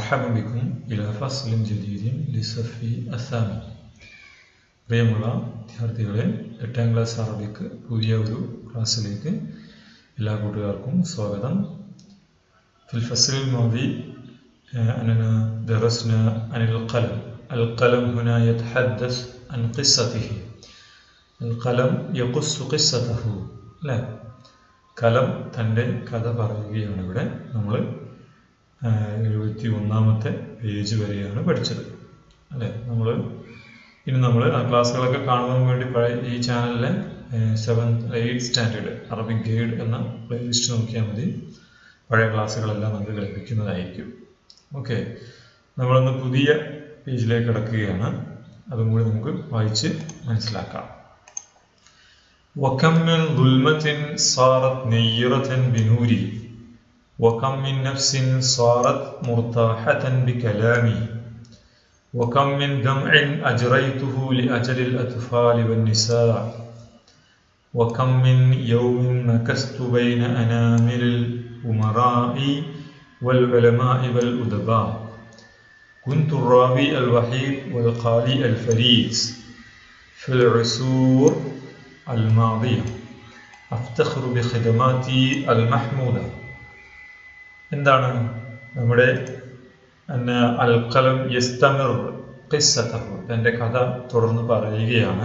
مرحبا بكم إلى فصل جديد لصف الثامن പ്രിയമുള്ള വിദ്യാർത്ഥികളെ എട്ടാം ക്ലാസ് അറബിക്ക് പുതിയ ഒരു ക്ലാസ്സിലേക്ക് എല്ലാ കൂട്ടുകാർക്കും സ്വാഗതം في الفصل الماضي آه، أننا درسنا عن القلم القلم هنا يتحدث عن قصته القلم يقص قصته لا കലം തൻ്റെ കഥ പറയുകയാണ് ഇവിടെ നമ്മൾ എഴുപത്തി ഒന്നാമത്തെ പേജ് വരെയാണ് പഠിച്ചത് അല്ലേ നമ്മൾ ഇനി നമ്മൾ ആ ക്ലാസ്സുകളൊക്കെ കാണുവാൻ വേണ്ടി പഴയ ഈ ചാനലിലെ seventh eight standard Arabic guide എന്ന പ്ലേലിസ്റ്റ് നോക്കിയാൽ മതി പഴയ ക്ലാസ്സുകളെല്ലാം നമുക്ക് ലഭിക്കുന്നതായിരിക്കും ഓക്കെ നമ്മളൊന്ന് പുതിയ പേജിലേക്ക് കിടക്കുകയാണ് അതും കൂടി നമുക്ക് വായിച്ച് മനസ്സിലാക്കാം وكم من ظلمة صارت نيرة بنوري وكم من نفس صارت مرتاحة بكلامي وكم من دمع أجريته لأجل الأطفال والنساء وكم من يوم مكثت بين أنامل الأمراء والعلماء والأدباء كنت الراوي الوحيد والقارئ الفريد في العصور الماضية أفتخر بخدماتي المحمودة എന്താണ് നമ്മുടെ അന്ന അൽക്കലം യസ്തമിർ ഖിസ്സതഹു തൻ്റെ കഥ തുടർന്ന് പറയുകയാണ്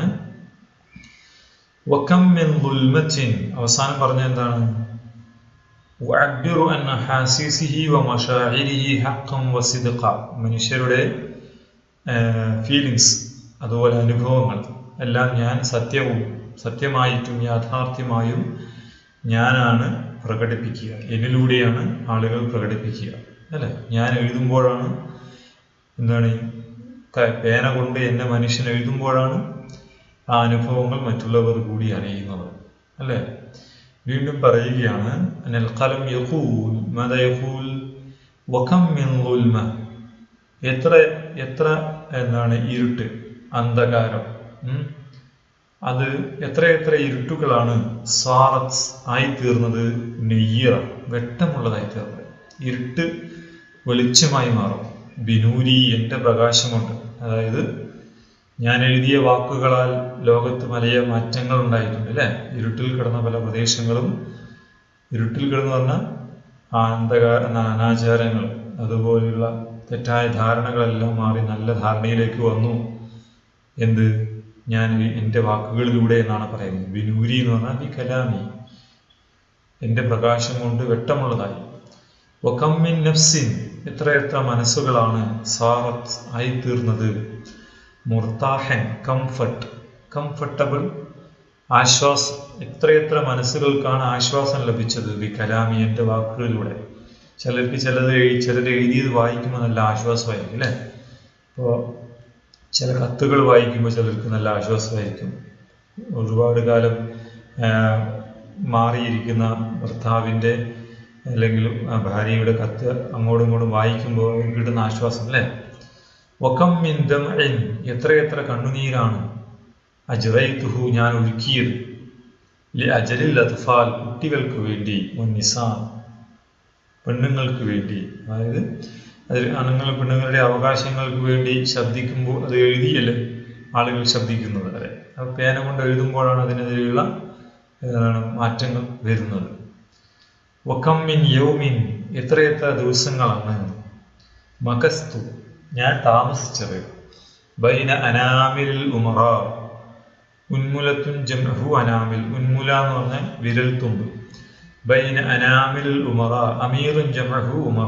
വകം മിൻ ദുൽമത്തിൻ അവസാനം പറഞ്ഞ എന്താണ് വഅബ്ബിറു അന്ന ഹാസിസിഹി വമശാഇരിഹി ഹഖൻ വസിദ്ഖ മനുഷ്യരുടെ ഫീലിങ്സ് അതുപോലെ അനുഭവങ്ങൾ എല്ലാം ഞാൻ സത്യവും സത്യമായിട്ടും യാഥാർത്ഥ്യമായും ഞാനാണ് പ്രകടിപ്പിക്കുക എന്നിലൂടെയാണ് ആളുകൾ പ്രകടിപ്പിക്കുക അല്ലേ ഞാൻ എഴുതുമ്പോഴാണ് എന്താണ് പേന കൊണ്ട് എന്നെ മനുഷ്യൻ എഴുതുമ്പോഴാണ് ആ അനുഭവങ്ങൾ മറ്റുള്ളവർ കൂടി അറിയുന്നത് അല്ലേ വീണ്ടും പറയുകയാണ് അനൽക്കലം യഹൂൽ മത യഹൂൽ വഖം മിൻ ദുൽമ എത്ര എത്ര എന്താണ് ഇരുട്ട് അന്ധകാരം അത് എത്രയെത്ര ഇരുട്ടുകളാണ് സാറത്ത് ആയിത്തീർന്നത് നെയ്യറ വെട്ടമുള്ളതായി തീർന്നത് ഇരുട്ട് വെളിച്ചമായി മാറും ബിനൂരി എൻ്റെ പ്രകാശമുണ്ട് അതായത് ഞാൻ എഴുതിയ വാക്കുകളാൽ ലോകത്ത് വലിയ മാറ്റങ്ങൾ ഉണ്ടായിട്ടുണ്ട് അല്ലേ ഇരുട്ടിൽ കിടന്ന പല പ്രദേശങ്ങളും ഇരുട്ടിൽ കിടന്ന് പറഞ്ഞ അന്ധകാര അനാചാരങ്ങൾ അതുപോലെയുള്ള തെറ്റായ ധാരണകളെല്ലാം മാറി നല്ല ധാരണയിലേക്ക് വന്നു എന്ത് ഞാൻ എൻ്റെ വാക്കുകളിലൂടെ എന്നാണ് പറയുന്നത് ബിനൂരി എന്ന് പറഞ്ഞാൽ ബി കലാമി എൻ്റെ പ്രകാശം കൊണ്ട് വെട്ടമുള്ളതായി ഒക്കമ്മിൻ നഫ്സിൻ എത്രയെത്ര മനസ്സുകളാണ് സാറത്ത് ആയിത്തീർന്നത് മുർത്താഹൻ കംഫർട്ട് കംഫർട്ടബിൾ ആശ്വാസം എത്രയെത്ര മനസ്സുകൾക്കാണ് ആശ്വാസം ലഭിച്ചത് ബി കലാമി എൻ്റെ വാക്കുകളിലൂടെ ചിലർക്ക് ചിലത് എഴുതി ചിലർ എഴുതിയത് വായിക്കുമ്പോൾ നല്ല ആശ്വാസമായിരിക്കും അല്ലേ ഇപ്പോൾ ചില കത്തുകൾ വായിക്കുമ്പോൾ ചിലർക്ക് നല്ല ആശ്വാസമായിരിക്കും ഒരുപാട് കാലം മാറിയിരിക്കുന്ന ഭർത്താവിൻ്റെ അല്ലെങ്കിൽ ഭാര്യയുടെ കത്ത് അങ്ങോട്ടും ഇങ്ങോട്ടും വായിക്കുമ്പോൾ കിട്ടുന്ന ആശ്വാസം അല്ലേ ഒക്കം മിന്തം എത്രയെത്ര കണ്ണുനീരാണ് അജറൈത്തുഹു ഞാൻ ഒഴുക്കിയത് അജലിൽ അത്ഫാൽ കുട്ടികൾക്ക് വേണ്ടി നിസാ പെണ്ണുങ്ങൾക്ക് വേണ്ടി അതായത് അതിൽ ആണുങ്ങൾ പെണ്ണുങ്ങളുടെ അവകാശങ്ങൾക്ക് വേണ്ടി ശബ്ദിക്കുമ്പോൾ അത് എഴുതിയല്ലേ ആളുകൾ ശബ്ദിക്കുന്നത് അല്ലെ അത് പേന കൊണ്ട് എഴുതുമ്പോഴാണ് അതിനെതിരെയുള്ള മാറ്റങ്ങൾ വരുന്നത് വക്കമ്മിൻ യൗമിൻ എത്രയെത്ര ദിവസങ്ങളാണ് മകസ്തു ഞാൻ താമസിച്ചത് ബൈന അനാമിൽ ഉമറ ഉന്മുലത്തുൻ ജംഹു അനാമിൽ ഉന്മുല എന്ന് പറഞ്ഞ വിരൽ തുമ്പ് ബൈന അനാമിൽ ഉമറ അമീറുൻ ജംഹു ഉമറ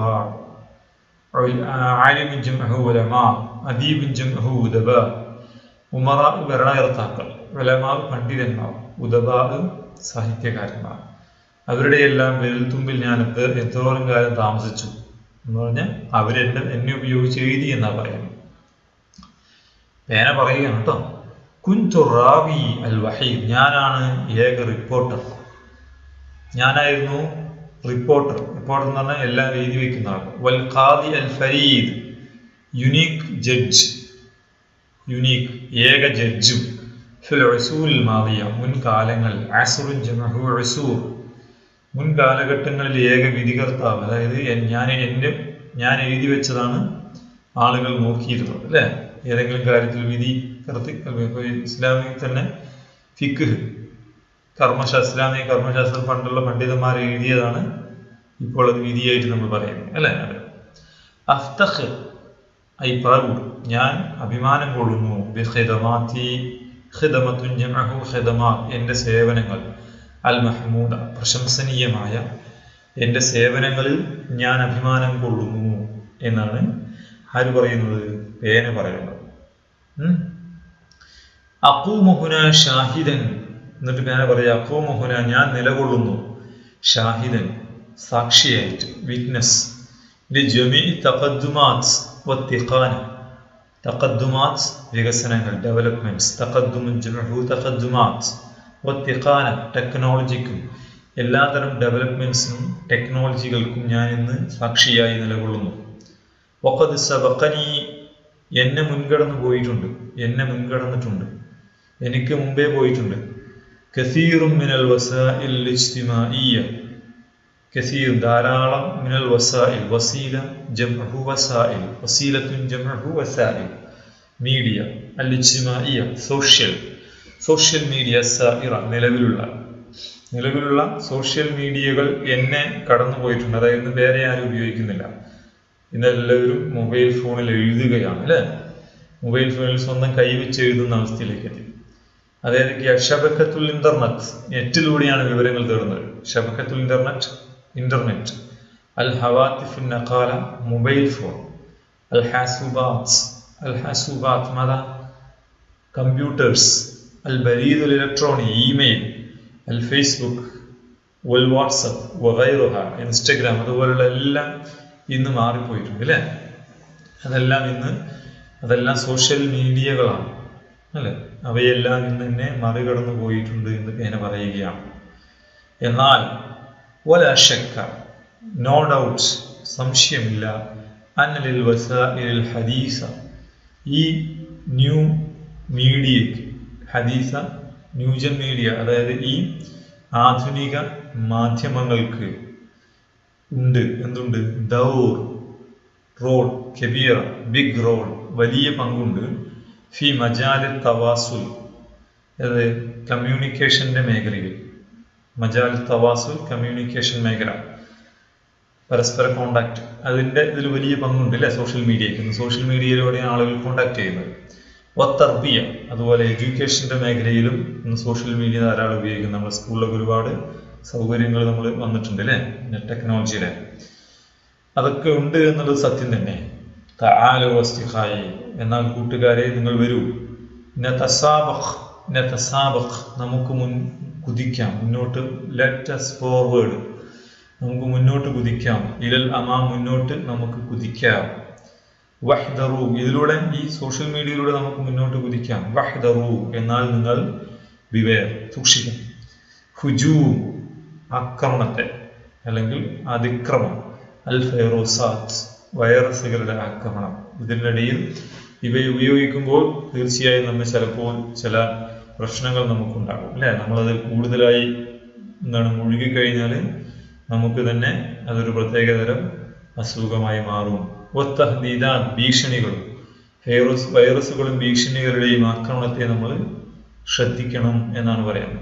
ആലിം ജംഹു ഉലമ അദീബ് ജംഹു ഉദബ ഉമറ ഭരണകർത്താക്കൾ ഉലമാ പണ്ഡിതന്മാർ ഉദബ സാഹിത്യകാരന്മാർ അവരുടെ എല്ലാം വിരൽത്തുമ്പിൽ ഞാൻ എന്തോരം കാലം താമസിച്ചു എന്ന് പറഞ്ഞാൽ അവരെന്നെ എന്നെ ഉപയോഗിച്ച് എഴുതി എന്നാ പറയുന്നത് പേന പറയുകയാണ് കേട്ടോ കുഞ്ചു റാവി അൽ വഹീദ് ഞാനാണ് ഏക റിപ്പോർട്ടർ ഞാനായിരുന്നു റിപ്പോർട്ടർ റിപ്പോർട്ടർ എന്ന് പറഞ്ഞാൽ എല്ലാം എഴുതി വെക്കുന്ന ആൾ വൽ ഖാദി അൽ ഫരീദ് യുനീക്ക് ജഡ്ജ് യുനീക്ക് ഏക ജഡ്ജും ഫിൽ റസൂൽ മാവിയ മുൻകാലങ്ങൾ അസുറുൻ ജമഹു റസൂർ മുൻ കാലഘട്ടങ്ങളിൽ ഏക വിധികർത്താവ് അതായത് ഞാൻ എൻ്റെ ഞാൻ എഴുതി വെച്ചതാണ് ആളുകൾ നോക്കിയിരുന്നത് അല്ലേ ഏതെങ്കിലും കാര്യത്തിൽ വിധി കർത്തി ഇപ്പോൾ ഇസ്ലാമിൽ തന്നെ ഫിക്ക് കർമ്മശാസ്ത്ര ഇസ്ലാമിക കർമ്മശാസ്ത്ര പണ്ടുള്ള പണ്ഡിതന്മാർ എഴുതിയതാണ് ഇപ്പോൾ അത് വിധിയായിട്ട് നമ്മൾ പറയുന്നത് അല്ലേ അതെ അഫ്തഖ് ഐ പ്രൗഡ് ഞാൻ അഭിമാനം കൊള്ളുന്നു ബിഖിദമാത്തി ഖിദമത്തുൻ ജമഅഹു ഖിദമാത്ത് എൻ്റെ സേവനങ്ങൾ അൽ മഹ്മൂദ പ്രശംസനീയമായ എൻ്റെ സേവനങ്ങളിൽ ഞാൻ അഭിമാനം കൊള്ളുന്നു എന്നാണ് ആര് പറയുന്നത് പേന പറയുന്നത് അക്കൂമുഹുന ഷാഹിദൻ എന്നിട്ട് പേന പറയാ അക്കൂമുഹുന ഞാൻ നിലകൊള്ളുന്നു ഷാഹിദൻ സാക്ഷിയായിട്ട് വിറ്റ്നസ് ജമി തഖദ്ദുമാത്ത് വത്തിഖാന തഖദ്ദുമാത്ത് വികസനങ്ങൾ ഡെവലപ്മെന്റ്സ് തഖദ്ദുമുൻ ജമഹു തഖദ്ദുമാത്ത് വത്തിഖാന ടെക്നോളജിക്കും എല്ലാതരം ഡെവലപ്മെന്റ്സിനും ടെക്നോളജികൾക്കും ഞാൻ ഇന്ന് സാക്ഷിയായി നിലകൊള്ളുന്നു വഖദ് സബഖനി എന്നെ മുൻകടന്നു പോയിട്ടുണ്ട് എന്നെ മുൻകടന്നിട്ടുണ്ട് എനിക്ക് മുമ്പേ പോയിട്ടുണ്ട് കസീറും മിനൽ വസാഇൽ ഇജ്തിമാഇയ്യ കസീർ ധാരാളം മിനൽ വസാഇൽ വസീല ജംഅഹു വസാഇൽ വസീലത്തുൻ ജംഅഹു വസാഇൽ മീഡിയ അൽ ഇജ്തിമാഇയ്യ സോഷ്യൽ സോഷ്യൽ മീഡിയ സായിറ നിലവിലുള്ള നിലവിലുള്ള സോഷ്യൽ മീഡിയകൾ എന്നെ കടന്നു പോയിട്ടുണ്ട് അതായത് വേറെ ആരും ഉപയോഗിക്കുന്നില്ല ഇന്ന് എല്ലാവരും മൊബൈൽ ഫോണിൽ എഴുതുകയാണ് അല്ലേ മൊബൈൽ ഫോണിൽ സ്വന്തം കൈവച്ച് എഴുതുന്ന അവസ്ഥയിലേക്ക് എത്തി അതായത് ഷബക്കത്തുൽ ഇന്റർനെറ്റ് നെറ്റിലൂടെയാണ് വിവരങ്ങൾ തേടുന്നത് ഷബക്കത്തുൽ ഇന്റർനെറ്റ് ഇന്റർനെറ്റ് അൽ ഹവാത്തിഫിൻ നഖാല മൊബൈൽ ഫോൺ അൽ ഹാസുബാത്ത് അൽ ഹാസുബാത്ത് മത കമ്പ്യൂട്ടേഴ്സ് അൽ ബരീദുൽ ഇലക്ട്രോണിക് ഇമെയിൽ അൽ ഫേസ്ബുക്ക് വൽ വാട്സപ്പ് വഗൈറുഹ ഇൻസ്റ്റഗ്രാം അതുപോലുള്ള എല്ലാം ഇന്ന് മാറിപ്പോയിട്ടുണ്ട് അല്ലേ അതെല്ലാം ഇന്ന് അതെല്ലാം സോഷ്യൽ മീഡിയകളാണ് അല്ലേ അവയെല്ലാം ഇന്ന് എന്നെ മറികടന്നു പോയിട്ടുണ്ട് എന്ന് പേന പറയുകയാണ് എന്നാൽ ഒലശക്ക നോ ഡൗട്ട് സംശയമില്ല അന്നലിൽ വസാഇൽ ഹദീസ ഈ ന്യൂ മീഡിയയ്ക്ക് ഹദീസ ന്യൂജൻ മീഡിയ അതായത് ഈ ആധുനിക മാധ്യമങ്ങൾക്ക് ഉണ്ട് എന്തുണ്ട് ദൗർ റോൾ കബീറ ബിഗ് റോൾ വലിയ പങ്കുണ്ട് ഫി മജാലി തവാസുൽ അത് കമ്മ്യൂണിക്കേഷന്റെ മേഖലയിൽ മജാൽ തവാസുൽ കമ്മ്യൂണിക്കേഷൻ മേഖല പരസ്പര കോണ്ടാക്ട് അതിൻ്റെ ഇതിൽ വലിയ പങ്കുണ്ട് അല്ലേ സോഷ്യൽ മീഡിയയ്ക്ക് സോഷ്യൽ മീഡിയയിലൂടെയാണ് ആളുകൾ കോണ്ടാക്ട് ചെയ്യുന്നത് ഒത്തർബിയ അതുപോലെ എഡ്യൂക്കേഷന്റെ മേഖലയിലും ഇന്ന് സോഷ്യൽ മീഡിയ ധാരാളം ഉപയോഗിക്കും നമ്മുടെ സ്കൂളിലൊക്കെ ഒരുപാട് സൗകര്യങ്ങൾ നമ്മൾ വന്നിട്ടുണ്ട് അല്ലേ ടെക്നോളജിയുടെ അതൊക്കെ ഉണ്ട് എന്നുള്ളത് സത്യം തന്നെ താലോസ്തിഹായി എന്നാൽ കൂട്ടുകാരെ നിങ്ങൾ വരൂ നതസാബഖ് നതസാബഖ് നമുക്ക് മുൻ കുതിക്കാം മുന്നോട്ട് ലെറ്റ് അസ് ഫോർവേഡ് നമുക്ക് മുന്നോട്ട് കുതിക്കാം ഇലൽ അമാ മുന്നോട്ട് നമുക്ക് കുതിക്കാം വഹ്ദറു ഇതിലൂടെ ഈ സോഷ്യൽ മീഡിയയിലൂടെ നമുക്ക് മുന്നോട്ട് കുതിക്കാം വഹ്ദറു എന്നാൽ നിങ്ങൾ വിവേർ സൂക്ഷിക്കണം ഹുജൂ ആക്രമണത്തെ അല്ലെങ്കിൽ അതിക്രമം അൽ ഫൈറോസാത്ത് വൈറസുകളുടെ ആക്രമണം ഇതിനിടയിൽ ഇവയെ ഉപയോഗിക്കുമ്പോൾ തീർച്ചയായും നമ്മൾ ചിലപ്പോൾ ചില പ്രശ്നങ്ങൾ നമുക്കുണ്ടാകും അല്ലേ നമ്മളതിൽ കൂടുതലായി എന്താണ് മുഴുകിക്കഴിഞ്ഞാൽ നമുക്ക് തന്നെ അതൊരു പ്രത്യേകതരം അസുഖമായി മാറും ഒത്തഹദീദ ഭീഷണികളും വൈറസ് വൈറസുകളും ഭീഷണികളുടെയും ആക്രമണത്തെ നമ്മൾ ശ്രദ്ധിക്കണം എന്നാണ് പറയുന്നത്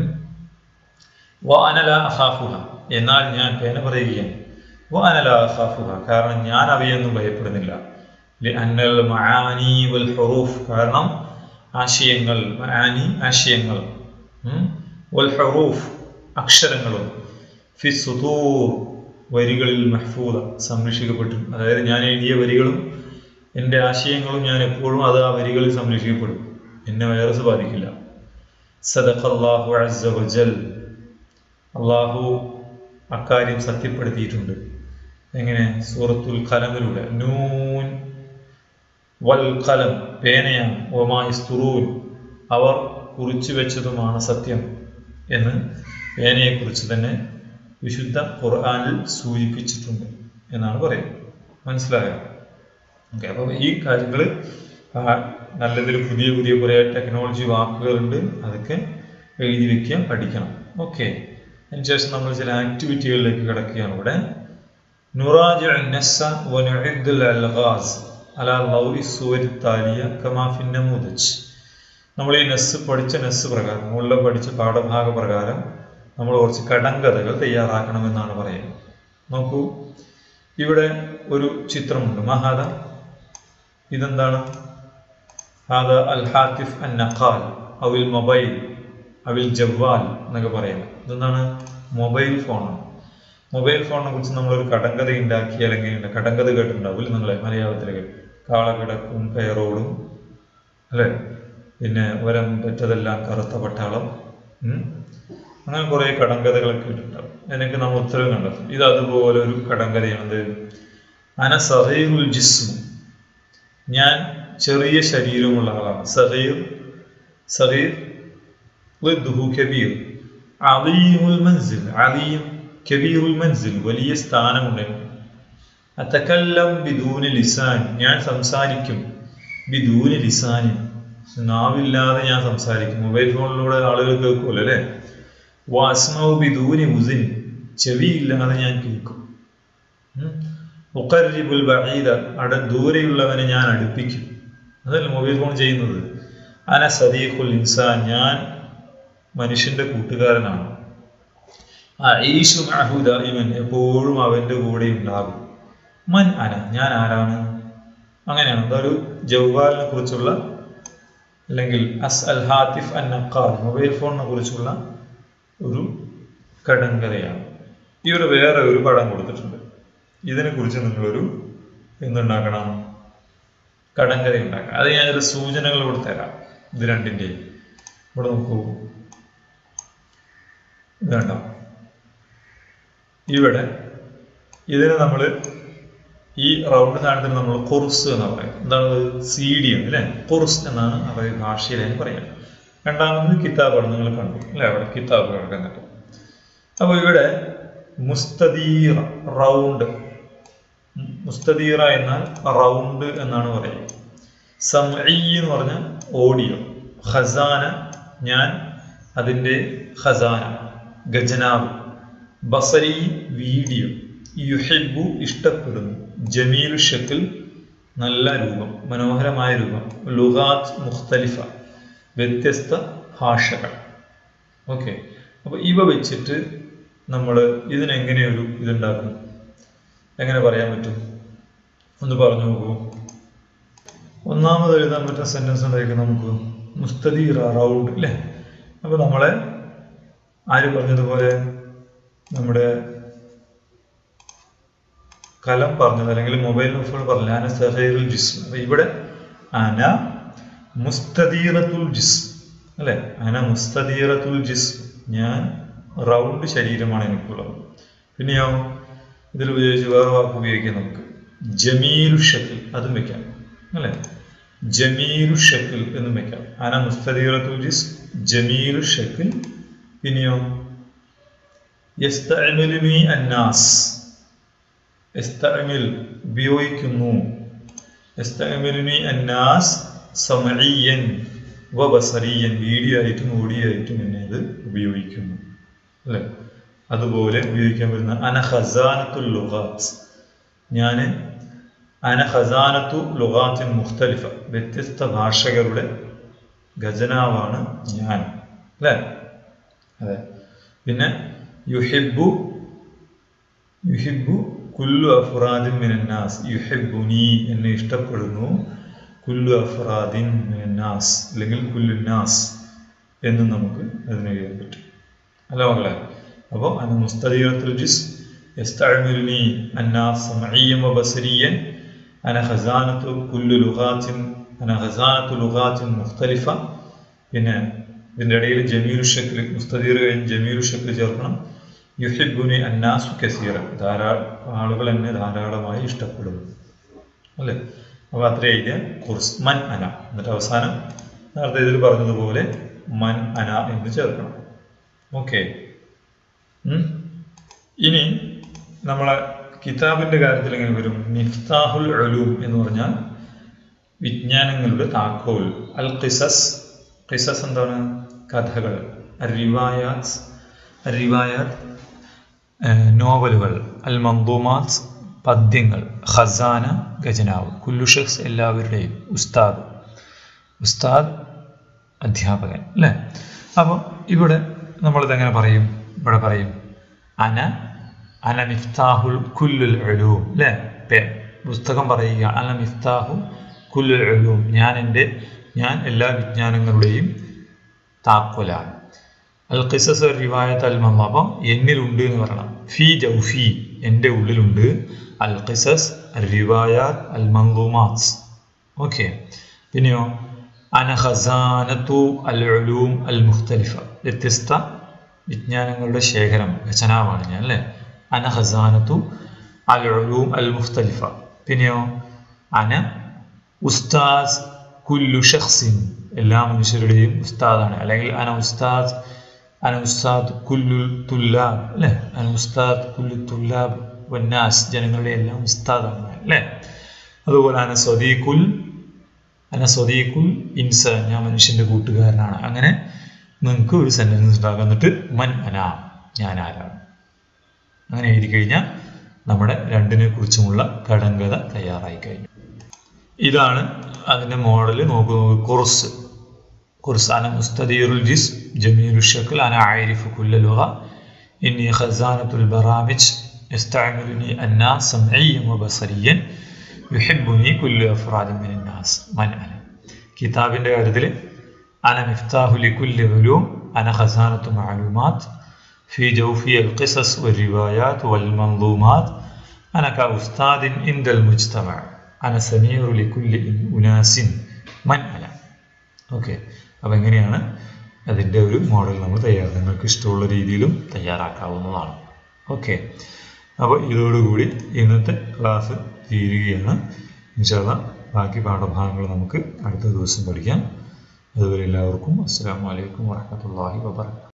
വാനല അഹാഫുഹ എന്നാൽ ഞാൻ പേന പറയുകയാണ് വാനല അഹാഫുഹ കാരണം ഞാൻ അവയൊന്നും ഭയപ്പെടുന്നില്ല അന്നൽ മആനി വൽ ഹുറൂഫ് കാരണം ആശയങ്ങൾ മആനി ആശയങ്ങൾ വൽ ഹുറൂഫ് അക്ഷരങ്ങളും ഫി സുദൂർ വരികളിൽ മഹ്ഫൂദ സംരക്ഷിക്കപ്പെട്ടു അതായത് ഞാൻ എഴുതിയ വരികളും എൻ്റെ ആശയങ്ങളും ഞാൻ എപ്പോഴും അത് ആ വരികളിൽ സംരക്ഷിക്കപ്പെടും എന്നെ വൈറസ് ബാധിക്കില്ല സദഖല്ലാഹു അസ്സ വജൽ അള്ളാഹു അക്കാര്യം സത്യപ്പെടുത്തിയിട്ടുണ്ട് എങ്ങനെ സൂറത്തുൽ കലമിലൂടെ നൂൻ വൽ കലം പേനയാണ് ഒമാസ്തുറൂൻ അവർ കുറിച്ചു വെച്ചതുമാണ് സത്യം എന്ന് പേനയെക്കുറിച്ച് തന്നെ വിശുദ്ധ ഖുർആാനിൽ സൂചിപ്പിച്ചിട്ടുണ്ട് എന്നാണ് പറയുന്നത് മനസ്സിലായോ ഓക്കെ അപ്പോൾ ഈ കാര്യങ്ങൾ നല്ലതിൽ പുതിയ പുതിയ കുറേ ടെക്നോളജി വാക്കുകളുണ്ട് അതൊക്കെ എഴുതി വെക്കുക പഠിക്കണം ഓക്കെ അതിനുശേഷം നമ്മൾ ചില ആക്ടിവിറ്റികളിലേക്ക് കിടക്കുകയാണ് ഇവിടെ نراجع النص ونعد الألغاز على ضوء الصور التالية كما في النموذج നമ്മൾ ഈ നെസ് പഠിച്ച നെസ് പ്രകാരം മുകളിൽ പഠിച്ച പാഠഭാഗ പ്രകാരം നമ്മൾ കുറച്ച് കടങ്കഥകൾ തയ്യാറാക്കണമെന്നാണ് പറയുന്നത് നോക്കൂ ഇവിടെ ഒരു ചിത്രമുണ്ട് മഹാദ ഇതെന്താണ് ഹാദ അൽ ഹാത്തിഫ് അൻ നഖാൽ അവിൽ മൊബൈൽ അവിൽ ജവ്വാൽ എന്നൊക്കെ പറയുന്നത് ഇതെന്താണ് മൊബൈൽ ഫോണാണ് മൊബൈൽ ഫോണിനെ കുറിച്ച് നമ്മളൊരു കടങ്കഥ ഉണ്ടാക്കി അല്ലെങ്കിൽ കടങ്കഥ കേട്ടിട്ടുണ്ടാവില്ല നിങ്ങളെ മലയാളത്തിൽ കാളകിടക്കും കയറോടും അല്ലേ പിന്നെ വരം പെറ്റതെല്ലാം കറുത്ത പട്ടാളം അങ്ങനെ കുറേ കടങ്കഥകളൊക്കെ കേട്ടിട്ടുണ്ടാവും എനിക്ക് നമ്മൾ ഉത്തരവ് കണ്ടെത്തും ഇത് അതുപോലെ ഒരു കടങ്കഥയാണത് അന സഹീറുൽ ജിസ്മു ഞാൻ ചെറിയ ശരീരമുള്ള ആളാണ് സഹീർ സഹീർ കബീർ അലീമുൽ മൻസിൽ അലീം കബീറുൽ മൻസിൽ വലിയ സ്ഥാനമുണ്ട് അത്തക്കല്ലം ബിദൂന് ലിസാൻ ഞാൻ സംസാരിക്കും ബിദൂന് ലിസാനി നാവില്ലാതെ ഞാൻ സംസാരിക്കും മൊബൈൽ ഫോണിലൂടെ ആളുകൾ കേൾക്കുമല്ലോ അല്ലേ വാസ്മവ് ബിദൂനി ഉസിൻ ചെവിയില്ലാതെ ഞാൻ കേൾക്കും ഉക്കരിബുൽ ബഹീദ അട ദൂരെയുള്ളവനെ ഞാൻ അടുപ്പിക്കും അതല്ല മൊബൈൽ ഫോൺ ചെയ്യുന്നത് അന സദീഖുൽ ഇൻസാൻ ഞാൻ മനുഷ്യന്റെ കൂട്ടുകാരനാണ് ഈശു മഹുദായിമൻ എപ്പോഴും അവന്റെ കൂടെ ഉണ്ടാകും മൻ അന ഞാൻ ആരാണ് അങ്ങനെയാണ് എന്താ ഒരു ജവ്വാലിനെ കുറിച്ചുള്ള അല്ലെങ്കിൽ അസ് അൽ ഹാത്തിഫ് അൻ നക്കാൽ മൊബൈൽ ഫോണിനെ കുറിച്ചുള്ള ഒരു കടങ്കഥയാണ് ഇവിടെ വേറെ ഒരു പടം കൊടുത്തിട്ടുണ്ട് ഇതിനെക്കുറിച്ച് നിങ്ങളൊരു എന്തുണ്ടാക്കണം കടങ്കഥ ഉണ്ടാക്കണം അത് ഞാൻ ചില സൂചനകൾ ഇവിടെ തരാം ഇത് രണ്ടിൻ്റെയും ഇവിടെ നോക്കൂ ഇത് കണ്ടോ ഇവിടെ ഇതിന് നമ്മൾ ഈ റൗണ്ട് സാധനത്തിന് നമ്മൾ കുറുസ് എന്ന് പറയും എന്താണ് സി ഡി ആണ് അല്ലേ കുറുസ് എന്നാണ് അവരുടെ ഭാഷയിൽ അതിന് പറയാം രണ്ടാമത് കിതാബാണ് നിങ്ങൾ കണ്ടു അല്ലേ അവിടെ കിതാബ് കിടക്കുന്നുണ്ട് അപ്പോൾ ഇവിടെ മുസ്തദീറ റൗണ്ട് മുസ്തദീറ എന്നാൽ റൗണ്ട് എന്നാണ് പറയുക സമഈ എന്ന് പറഞ്ഞാൽ ഓഡിയോ ഖസാന ഞാൻ അതിൻ്റെ ഖസാന ഖജനാവ് ബസരി വീഡിയോ യുഹിബു ഇഷ്ടപ്പെടുന്നു ജമീലു ഷക്കിൽ നല്ല രൂപം മനോഹരമായ രൂപം ലുഹാത്ത് മുഖ്തലിഫ വ്യത്യസ്ത ഭാഷകൾ ഓക്കെ അപ്പോൾ ഇവ വെച്ചിട്ട് നമ്മൾ ഇതിനെങ്ങനെയൊരു ഇതുണ്ടാക്കും എങ്ങനെ പറയാൻ പറ്റും ഒന്ന് പറഞ്ഞു നോക്കൂ ഒന്നാമത് എഴുതാൻ പറ്റുന്ന സെന്റൻസ് ഉണ്ടായിരിക്കും നമുക്ക് മുസ്തദീറ റൗണ്ട് അല്ലേ അപ്പോൾ നമ്മളെ ആര് പറഞ്ഞതുപോലെ നമ്മുടെ കലം പറഞ്ഞത് അല്ലെങ്കിൽ മൊബൈൽ ഫോൺ പറഞ്ഞത് അന സഹൈറുൽ ജിസ്ം അപ്പൊ ഇവിടെ അന മുസ്തദീറത്തുൽ ജിസ്ം അല്ലെ അന മുസ്തദീറത്തുൽ ജിസ്ം ഞാൻ റൗണ്ട് ശരീരമാണ് എനിക്കുള്ളത് പിന്നെയോ ഇതിൽ ഉപയോഗിച്ച് വേറെ വാക്ക് ഉപയോഗിക്കാം നമുക്ക് ജമീലു ഷക്കിൽ അതും വെക്കാം അല്ലെ ജമീലു ഷക്കിൽ എന്നും വെക്കാം അന മുസ്തദീറത്തുൽ ജിസ് ജമീലു ഷക്കിൽ പിന്നെയോ യസ്തഅമിലുനി അന്നാസ് എസ്തഅമിൽ ഉപയോഗിക്കുന്നു എസ്തഅമിലുനി അന്നാസ് സമഈയൻ വബസറിയൻ വീഡിയോ ആയിട്ടും ഓഡിയോ ആയിട്ടും എന്നെ ഇത് ഉപയോഗിക്കുന്നു അല്ലേ അതുപോലെ ഉപയോഗിക്കാൻ വരുന്ന അന ഖസാനത്തുൽ ലുഗാത്ത് ഞാൻ അന ഖസാനത്തു ലുഗാത്തിൻ മുഖ്തലിഫ വ്യത്യസ്ത ഭാഷകളുടെ ഖജനാവാണ് ഞാൻ അല്ലേ അതെ പിന്നെ യുഹിബു യുഹിബു കുല്ലു അഫ്രാദിൻ മിനന്നാസ് യുഹിബുനി എന്നെ ഇഷ്ടപ്പെടുന്നു കുല്ലു അഫ്രാദിൻ മിനന്നാസ് അല്ലെങ്കിൽ കുല്ലുന്നാസ് എന്ന് നമുക്ക് അതിനെ എഴുതാൻ പറ്റും അല്ല മകളെ അപ്പോൾ അന മുസ്തദീറത്തുൽ ജിസ് يستعملني الناس سمعيا وبصريا أنا خزانة كل لغات أنا خزانة لغات مختلفة പിന്നെ ഇതിൻ്റെ ഇടയിൽ ജമീലു ഷക്കിൽ മുസ്തദീർ കഴിഞ്ഞ് ജമീലു ഷക്കിൽ ചേർക്കണം യുഹിബുനി അന്നാസു കസീറ ധാരാളം ആളുകൾ എന്നെ ധാരാളമായി ഇഷ്ടപ്പെടുന്നു അല്ലേ അപ്പോൾ അത്ര എഴുതിയ കുർസ് മൻ അന എന്നിട്ട് അവസാനം നേരത്തെ ഇതിൽ പറഞ്ഞതുപോലെ മൻ അന എന്ന് ചേർക്കണം ഓക്കെ ഇനി നമ്മളെ കിതാബിന്റെ കാര്യത്തിൽ എങ്ങനെ വരും മിഫ്താഹുൽ ഉലൂം എന്ന് പറഞ്ഞാൽ വിജ്ഞാനങ്ങളുടെ താക്കോൽ അൽ ഖിസസ് ഖിസസ് എന്താണ് കഥകൾ റിവായാത്ത് റിവായാത്ത് നോവലുകൾ അൽ മന്ദൂമാത്ത് പദ്യങ്ങൾ ഖസാന ഖജനാവ് കുല്ലു ഷഖ്സ് എല്ലാവരുടെയും ഉസ്താദ് ഉസ്താദ് അധ്യാപകൻ അല്ലേ അപ്പോൾ ഇവിടെ നമ്മളിതെങ്ങനെ പറയും ഇവിടെ പറയും അന അന മിഫ്താഹുൽ കുല്ലുൽ ഉലൂം അല്ലേ പേ- പുസ്തകം പറയുക അന മിഫ്താഹു കുല്ലുൽ ഉലൂം ഞാൻ എൻ്റെ ഞാൻ എല്ലാ വിജ്ഞാനങ്ങളുടെയും താക്കോലാണ് അൽ ഖിസസ് റിവായത്ത് അൽ മമ്മ അപ്പം എന്നിലുണ്ട് എന്ന് പറയണം ഫി ജൗഫി എൻ്റെ ഉള്ളിലുണ്ട് അൽ ഖിസസ് റിവായാത്ത് അൽ മങ്കൂമാത്സ് ഓക്കെ പിന്നെയോ അന ഖസാനത്തു അൽ ഉലൂം അൽ മുഖ്തലിഫ വ്യത്യസ്ത വിജ്ഞാനങ്ങളുടെ ശേഖരം ഖജനാവാണ് ഞാൻ അല്ലേ അന ഖസാനത്തു അൽ ഉലൂം അൽ മുഖ്തലിഫ പിന്നെയോ അന ഉസ്താസ് കുല്ലു ഷഖ്സിൻ എല്ലാ മനുഷ്യരുടെയും ഉസ്താദാണ് അല്ലെങ്കിൽ അന ഉസ്താദ് അന ഉസ്താദ് കുല്ലു തുല്ലാബ് അല്ലേ അന ഉസ്താദ് കുല്ലു തുല്ലാബ് വന്നാസ് ജനങ്ങളുടെ എല്ലാം ഉസ്താദാണ് ഞാൻ, അല്ലേ അതുപോലെ അന സ്വദീഖുൽ അന സ്വദീഖുൽ ഇൻസാൻ ഞാൻ മനുഷ്യന്റെ കൂട്ടുകാരനാണ് അങ്ങനെ നിങ്ങൾക്ക് ഒരു സെന്റൻസ് ഉണ്ടാകാം എന്നിട്ട് മൻ അന ഞാൻ ആരാണ് അങ്ങനെ എഴുതി കഴിഞ്ഞാൽ നമ്മുടെ രണ്ടിനെ കുറിച്ചുമുള്ള കടങ്കഥ തയ്യാറായി കഴിഞ്ഞു ഇതാണ് അതിന്റെ മോഡൽ നോക്കൂ കുർസ് കുർസ് അന മുസ്തദീറുൽ ജിസ് ജമീലു ഷക്കൽ അന ആരിഫ് കുല്ല ലുഗ ഇന്നി ഖസാനത്തുൽ ബറാമിജ് يستعملني الناس سمعيا وبصريا يحبني كل أفراد من الناس من أنا കിതാബിന്റെ കാര്യത്തിൽ അന മിഫ്താഹു ലിക്കുല്ലി ഉലൂം അന ഖസാനത്തു മഅലൂമാത്ത് في جوفي القصص والروايات والمنظومات أنا كأستاذ عند المجتمع أنا سمير لكل أناس من أنا ഓക്കെ അപ്പം എങ്ങനെയാണ് അതിൻ്റെ ഒരു മോഡൽ നമ്മൾ തയ്യാറാക്കുക നിങ്ങൾക്ക് ഇഷ്ടമുള്ള രീതിയിലും തയ്യാറാക്കാവുന്നതാണ് ഓക്കെ അപ്പോൾ ഇതോടുകൂടി ഇന്നത്തെ ക്ലാസ് തീരുകയാണ് ഇൻഷാല്ല ബാക്കി പാഠഭാഗങ്ങൾ നമുക്ക് അടുത്ത ദിവസം പഠിക്കാം അതുവരെ എല്ലാവർക്കും അസ്സാം വലൈക്കും വാഹമത്തല്ലാഹി വാബർക്കാത്തു